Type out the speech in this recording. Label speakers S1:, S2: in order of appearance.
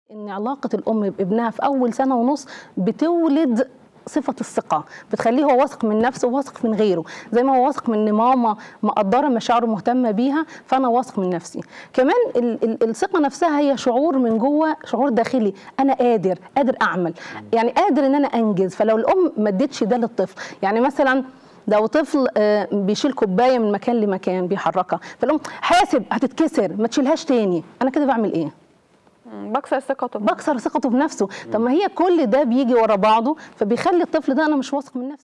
S1: ان علاقه الام بابنها في اول سنه ونص بتولد صفه الثقه بتخليه هو واثق من نفسه وواثق من غيره زي ما هو واثق من ان ماما مقدره مشاعره مهتمه بيها فانا واثق من نفسي كمان ال ال الثقه نفسها هي شعور من جوه شعور داخلي انا قادر قادر اعمل يعني قادر ان انا انجز فلو الام ما ادتش ده للطفل يعني مثلا لو طفل آه، بيشيل كوبايه من مكان لمكان بيحركها فالام حاسب هتتكسر ما تشيلهاش تاني انا كده بعمل ايه
S2: مم، بكسر ثقته
S1: بكسر ثقته بنفسه طب ما هي كل ده بيجي ورا بعضه فبيخلي الطفل ده انا مش واثق من نفسي